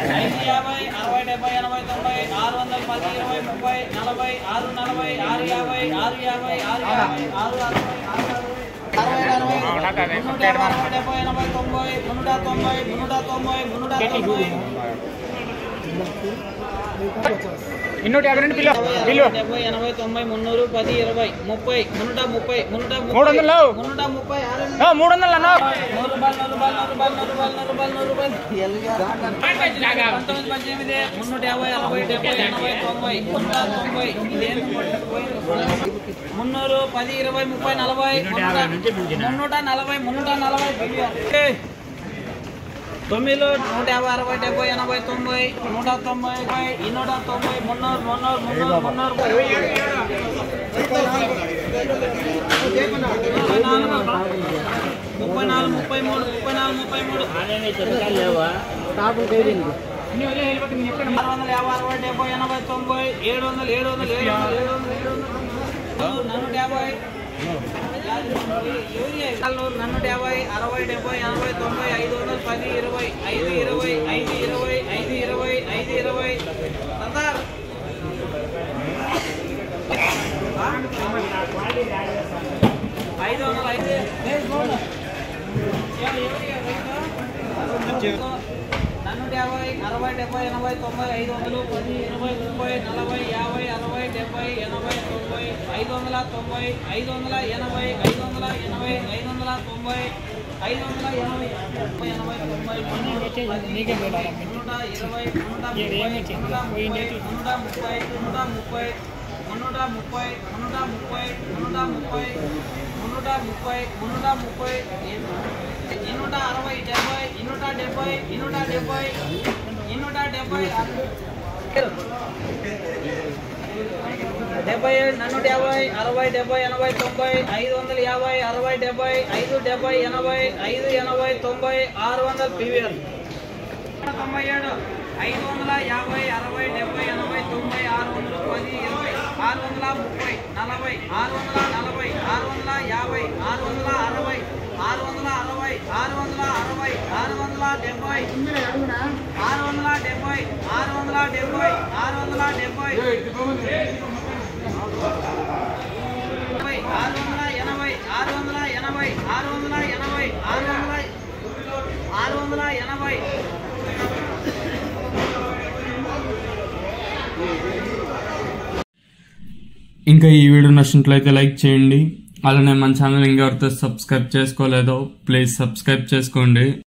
ఐదు యాభై అరవై డెబ్బై ఎనభై తొంభై ఆరు వందల పది ఇరవై ముప్పై నలభై ఆరు నలభై ఆరు యాభై ఆరు యాభై ఆరు యాభై ఆరు అరవై ఆరు అరవై అరవై అరవై మున్నూట యాభై అరవై డెబ్బై ఎనభై తొంభై మున్నూట తొంభై మున్నూట తొంభై మున్నూట తొంభై ఇన్నూట యాభై రెండు పిల్ల అరవై, పిల్లు అరవై, డెబ్బై ఎనభై తొంభై మున్నూరు పది ఇరవై ముప్పై మున్నూట ముప్పై మున్నూట మూడు వందలు లేవు. మున్నూట ముప్పై ఆరు ఆ, మూడు వందలు అన్న నూరు రూపాయలు నూరు రూపాయలు నూరు రూపాయలు నూరు రూపాయలు నూరు రూపాయలు నూరు రూపాయలు పంతొమ్మిది పద్దెనిమిది మున్నూట యాభై అరవై డెబ్బై ఎనభై తొంభై మున్నూట తొంభై ఇదేం మున్నూరు పది ఇరవై ముప్పై నలభై మున్నూట మున్నూట నలభై మున్నూట నలభై బిలియన్ తొమ్మిదిలో నూట యాభై అరవై డెబ్బై ఎనభై తొంభై నూట తొంభై ఈ నూట తొంభై మున్నూరు మున్నూరు మున్నూరు మున్నూరు ముప్పై నాలుగు ముప్పై నాలుగు ముప్పై మూడు ముప్పై నాలుగు ముప్పై మూడు ఆరు వందల యాభై అరవై డెబ్బై ఎనభై తొంభై ఏడు వందలు ఏడు వందలు ఏడు వందలు ఏడు వందలు ఏడు వందలు నన్ను యాభై నన్ను యాభై అరవై డెబ్బై ఎనభై తొంభై ఐదు వందలు పది ఇరవై ఐదు ఇరవై ఐదు ఇరవై ఐదు ఇరవై ఐదు ఇరవై సర్దార్ ఐదు వందలు ఐదు నన్ను యాభై అరవై డెబ్బై ఎనభై తొంభై ఐదు వందలు పది ఇరవై ముప్పై నలభై యాభై అరవై డెబ్బై ఎనభై తొంభై ఐదు వందల తొంభై ఐదు వందల ఎనభై ఐదు వందల ఎనభై ఐదు వందల తొంభై ఐదు వందల ఎనభై ముప్పై ఎనభై తొంభై మున్నూట ఇరవై మున్నూట ముప్పై మున్నూట ముప్పై మున్నూట ముప్పై మున్నూట ముప్పై మున్నూట ముప్పై మున్నూట ముప్పై మున్నూట ముప్పై మున్నూట ముప్పై ఇన్నూట అరవై డెబ్బై ఇన్నూట డెబ్బై ఇన్నూట డెబ్బై ఇన్నూట డెబ్బై డెబ్బై నన్ను డెబ్బై అరవై డెబ్బై ఎనభై తొంభై ఐదు వందల యాభై అరవై డెబ్బై ఐదు డెబ్బై ఎనభై ఐదు ఎనభై తొంభై ఆరు వందల పీవీఎల్ తొంభై ఏడు ఐదు వందల యాభై అరవై డెబ్బై ఎనభై తొంభై ఆరు వందలు పది ఇరవై ఆరు వందల ముప్పై నలభై ఆరు వందల నలభై ఆరు వందల యాభై ఆరు వందల అరవై ఆరు వందల అరవై ఆరు వందల అరవై ఆరు వందల డెబ్బై ఆరు వందల డెబ్బై ఆరు వందల డెబ్బై ఆరు వందల డెబ్బై ఎనభై, ఆరు వందల ఎనభై ఆరు వందల ఎనభై ఆరు వందల ఎనభై ఆరు వందల ఆరు వందల ఎనభై ఇంకా ఈ వీడియో నచ్చినట్లయితే లైక్ చేయండి అలానే మన ఛానల్ ఇంకెవరితో సబ్స్క్రైబ్ చేసుకోలేదో ప్లీజ్ సబ్స్క్రైబ్ చేసుకోండి